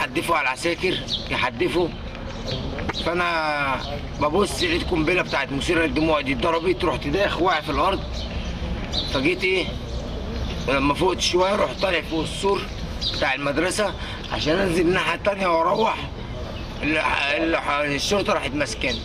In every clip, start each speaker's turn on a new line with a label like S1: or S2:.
S1: يحدفوا على العساكر يحدفوا فانا ببص لقيت قنبله بتاعت مثيره للدموع دي اتضربت رحت داخل واقع في الارض فجيت ايه لما فقت شويه رحت طالع فوق السور بتاع المدرسه عشان انزل الناحيه التانيه واروح ال- ال- الشرطه راحت ماسكاني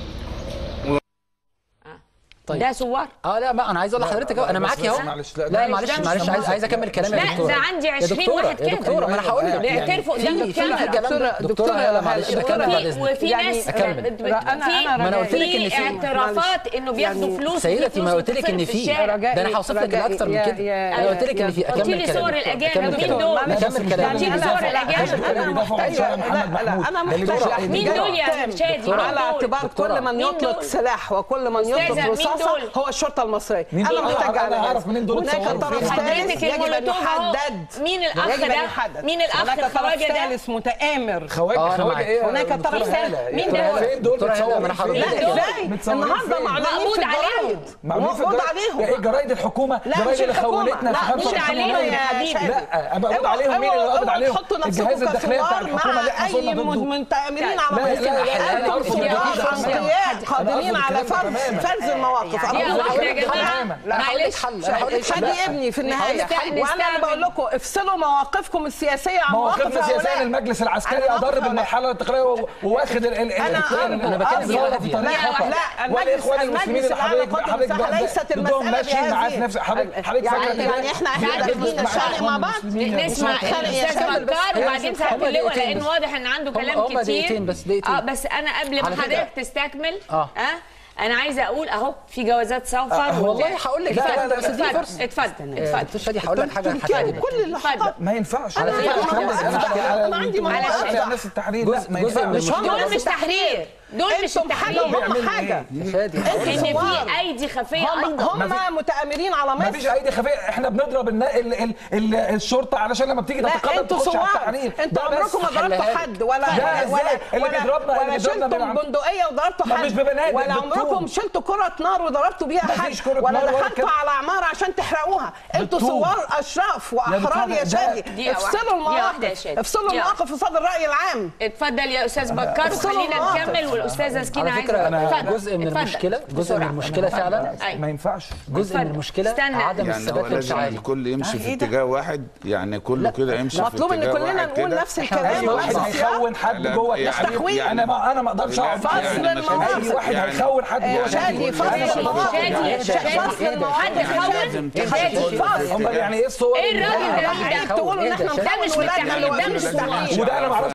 S2: طيب.
S3: ده سوار
S2: اه لا ما انا عايز اقول لحضرتك اهو انا
S4: بس-
S2: معاكي
S4: بس
S2: اهو
S4: معلش، لا،
S2: لا
S4: ده
S2: معلش
S3: مش-
S2: معلش
S3: ده
S2: عايز عايز اكمل كلامي يا
S3: لا،
S2: دكتوره
S3: ده عندي
S2: يا
S3: 20
S2: دكتورة،
S3: واحد
S2: يا
S3: كده.
S2: دكتوره ما انا هقول لك
S3: بيعترفوا قدام
S2: في- في
S3: دكتورة.
S2: الكلام ده
S5: دكتورة-
S2: دكتوره
S5: دكتورة
S2: لا معلش
S5: هل-
S2: بكمل بعد
S3: وفي
S2: اذنك
S3: وفي
S5: يعني
S3: ناس
S2: أكمل.
S3: بت- بت-
S5: لا، أنا-
S3: في
S5: أنا
S2: ما أنا قلت لك إن
S3: في
S2: في-
S3: اعترافات انه بياخدوا
S5: يعني
S3: فلوس
S2: سيدتي ما
S3: وفي
S2: قلت لك
S3: فلوس
S2: ان
S3: في
S2: في
S3: الشارع.
S5: رجائي-
S2: ده انا هوصف لك
S5: رجائي-
S2: اكتر من
S5: يا-
S2: كده
S5: يا-
S2: انا قلت لك ان
S5: يا-
S2: في
S3: قلت
S2: اكمل
S3: لي
S2: كلامي
S3: صور الاجانب
S2: أكمل
S3: مين
S2: كلامي.
S3: دول؟
S2: اكمل كلامي
S3: قلت لي صور الاجانب
S5: انا
S4: بيدافعوا عن شارع محمد
S5: لا لا
S4: محمود.
S5: انا
S4: ده اللي
S5: محتاجه
S4: دكتورة-
S3: مين دول يا
S5: تام.
S3: شادي؟ مين
S5: على
S3: دول؟
S5: اعتبار
S2: دكتورة.
S5: كل من
S3: مين
S5: يطلق
S3: دول؟
S5: سلاح وكل من
S3: أستاذة،
S5: يطلق
S3: مين
S5: رصاصه
S3: دول؟
S5: هو الشرطه المصريه
S4: مين
S5: انا
S4: دول؟
S5: محتاجه
S4: أنا
S5: على
S4: أعرف منين دول
S5: هناك
S4: اتصوروا
S5: طرف
S4: فين.
S5: ثالث
S3: حضرتك
S5: يجب ان
S3: المولوتوف أهو.
S5: يحدد
S3: مين الاخ
S5: يجب ان
S3: ده؟
S5: يحدد
S3: مين الاخ
S5: هناك طرف
S3: الخواجه ده؟
S5: ثالث متآمر
S4: خواجه
S2: آه، أنا
S4: خواجه
S2: معاك.
S4: ايه
S5: هناك
S4: دكتورة
S5: طرف
S4: هالة؟
S5: ثالث. مين
S4: دكتورة
S5: دول؟
S4: هالة؟ فين دول
S2: دكتورة هالة،
S4: متصورين
S2: ما أنا هقول
S4: فين؟
S2: لك
S5: لا
S2: كده.
S5: ازاي
S4: متصورين
S5: النهارده
S4: فين؟
S5: معلنين
S3: مقبوض
S5: في
S3: عليهم.
S5: الجرايد
S4: معمولين في
S5: مقبوض
S4: الجرايد
S5: عليهم
S4: ايه جرايد الحكومه
S5: لا،
S4: جرايد
S5: مش
S4: اللي
S5: الحكومة.
S4: خولتنا
S5: لا،
S4: في
S5: مش
S4: 25
S5: عليهم
S4: يناير.
S5: يا حبيبي.
S4: لا ابقى اقول
S5: اوعوا-
S4: عليهم مين اللي
S5: اوعوا-
S4: قبض
S5: اوعوا
S4: عليهم
S5: تحطوا
S4: الجهاز
S5: نفسكم
S4: الداخليه بتاع
S5: كثوار
S4: الحكومه اللي
S5: مع
S4: احنا صرنا
S5: اي
S4: ضده
S5: متآمرين
S4: لا،
S5: على
S4: لا،
S5: مصر
S4: لا، لا، لا،
S5: انتم
S4: أرفض
S5: في
S4: الكلام ده
S5: انقياء
S4: تماماً.
S5: قادرين
S4: أنا أرفض
S5: على
S4: الكلام ده
S5: فرز
S4: تماماً.
S5: فرز المواقف
S3: يعني
S5: أنا
S3: يا
S5: بقول
S3: واحدة يا
S5: لك-
S3: جماعة
S4: تماماً.
S2: انا هقول لك
S3: معلش.
S2: حل انا هقول لك
S5: خلي
S2: لا.
S5: ابني في النهايه
S3: نستعمل-
S5: وانا اللي بقول لكم افصلوا مواقفكم السياسيه عن مواقف
S4: مواقفنا سياسيا
S5: هؤلاء.
S4: المجلس العسكري
S5: أنا
S4: اضر
S5: موقف
S4: بالمرحله الانتقاليه و- وواخد ال- ال-
S5: أنا
S4: الاتهام
S5: أرجو-
S2: أنا بتكلم
S4: الثورة
S2: بلدي
S4: في
S2: يعني.
S4: طريق
S3: لا،
S4: خطأ.
S5: لا، المجلس-
S4: والاخوان المسلمين اللي
S5: المجلس الأعلى
S4: حضرتك
S5: للقوات
S4: حضرتك
S5: المسلحة
S4: بقى-
S5: ليست
S4: ضدهم
S5: المسألة
S4: ماشيين معاه
S5: بهذه.
S4: في نفس حضرتك حضرتك
S5: يعني-
S4: فاكرة
S5: يعني
S4: كده؟
S5: إحنا
S3: ساعات
S5: داخلين
S3: بنسمع
S5: نتخانق مع بعض
S3: نسمع
S5: خلق يا
S3: الاستاذ
S5: شباب بس.
S3: بكار وبعدين ساعه
S2: هما
S3: اللواء
S2: دقيقتين
S3: لان
S2: بس.
S3: واضح ان عنده
S2: هم-
S3: كلام
S2: هم
S3: كتير
S2: دقيقتين بس، دقيقتين.
S3: اه بس انا قبل ما
S2: على فكرة-
S3: حضرتك تستكمل
S2: آه.
S3: اه انا عايزه اقول اهو في جوازات سفر
S2: آه، والله هقول لك
S3: اتفضل
S2: لا، لا، بس دي
S3: اتفضل
S2: فرصة.
S3: اتفضل
S2: آه،
S3: اتفضل
S2: دكتور شادي هقول لك حاجه هتعجبك
S5: كل اللي
S3: اتفضل
S4: ما ينفعش
S2: على فكرة
S4: أنا-
S2: الكلام ده
S4: أنا-
S2: أنا-
S4: أنا-
S5: أنا عندي
S4: أنتوا
S5: مواقف
S4: بتقولوا
S5: ده.
S4: على ناس التحرير
S2: جزء-
S4: لا ما
S2: جزء من
S4: ينفعش
S2: المشكلة.
S3: دول مش تحرير دول مش
S5: انتم حاجه
S3: التحرير
S5: وهم حاجه
S2: شادي
S3: ان
S5: ثوار.
S3: في ايدي خفيه
S5: هم
S3: ايضا
S5: هم متآمرين على
S4: ما فيش
S5: مصر
S4: ايدي خفيه احنا بنضرب النا... ال... ال... ال... الشرطه علشان لما بتيجي
S5: لا
S4: تتقدم
S5: انتوا
S4: تخش على
S5: ثوار
S4: التحرير
S5: انتوا
S4: ده بس
S5: عمركم ما ضربتوا
S2: حلها
S5: حد ولا
S4: لا، إزاي؟
S5: ولا
S4: اللي
S5: ولا-
S4: بيضربنا- اللي
S5: ولا
S4: بيضربنا
S5: شلتم
S4: بالعم-
S5: بندقيه وضربتوا
S4: ما
S5: حد
S4: مش ببنادق،
S5: ولا
S4: بالطول.
S5: عمركم شلتوا كره نار وضربتوا بيها
S4: ما
S5: حد
S4: فيش كرة
S5: ولا
S4: نار ولا
S5: دخلتوا
S4: كده.
S5: على عماره عشان تحرقوها انتوا
S4: بالطول.
S5: ثوار اشراف
S4: يا
S5: واحرار
S4: دكتور،
S5: يا
S4: ده-
S5: شادي
S3: دقيقة
S5: افصلوا
S3: واحدة. دقيقة واحدة يا
S5: المواقف
S3: شادي.
S5: افصلوا
S3: دقيقة
S5: المواقف قصاد الراي العام
S3: اتفضل يا استاذ بكار
S5: افصلوا
S3: وخلينا
S5: المواقف.
S3: نكمل والاستاذه سكينه
S2: على
S3: عايزه
S2: فكره
S3: اتفضل.
S2: جزء من
S3: اتفضل.
S2: المشكله جزء من
S3: بسرعة.
S2: المشكله فعلا
S3: أيوة.
S4: ما ينفعش
S2: جزء من
S3: اتفضل.
S2: المشكله
S3: استنى.
S2: عدم
S6: يعني
S2: الثبات
S6: هو لازم
S2: الانفعالي
S6: الكل يمشي في
S5: إيه ده؟
S6: اتجاه واحد يعني كله كده يمشي في
S5: مطلوب ان
S6: اتجاه
S5: كلنا
S6: واحد
S5: نقول
S6: كده
S5: نفس
S4: اي
S5: الكلام
S4: واحد
S5: ونفس السياق.
S4: هيخون حد
S6: لا،
S4: جوه
S6: يعني-
S4: التحرير
S5: يعني-
S4: انا ما انا ما اقدرش
S6: لا،
S4: اقعد
S6: يعني
S5: فصل
S6: مش-
S5: المواقف.
S4: اي واحد
S6: يعني-
S4: هيخون حد جوه
S5: شادي
S4: التحرير
S5: فصل
S4: أنا-
S5: المواقف
S3: شادي
S5: شادي فصل المواقف
S3: حد يخون
S6: لازم تمشي
S3: شادي
S6: في
S5: فصل.
S4: امال يعني ايه الصور
S3: ايه الراجل ده
S5: عيب
S3: ده
S5: تقولوا ان احنا
S2: ده
S3: مش
S5: نخون ولادنا
S3: بالتحرير، ده
S5: اللي
S3: مش
S5: واقفين
S3: بالتحرير.
S5: بالتحرير.
S4: وده انا ما اعرفش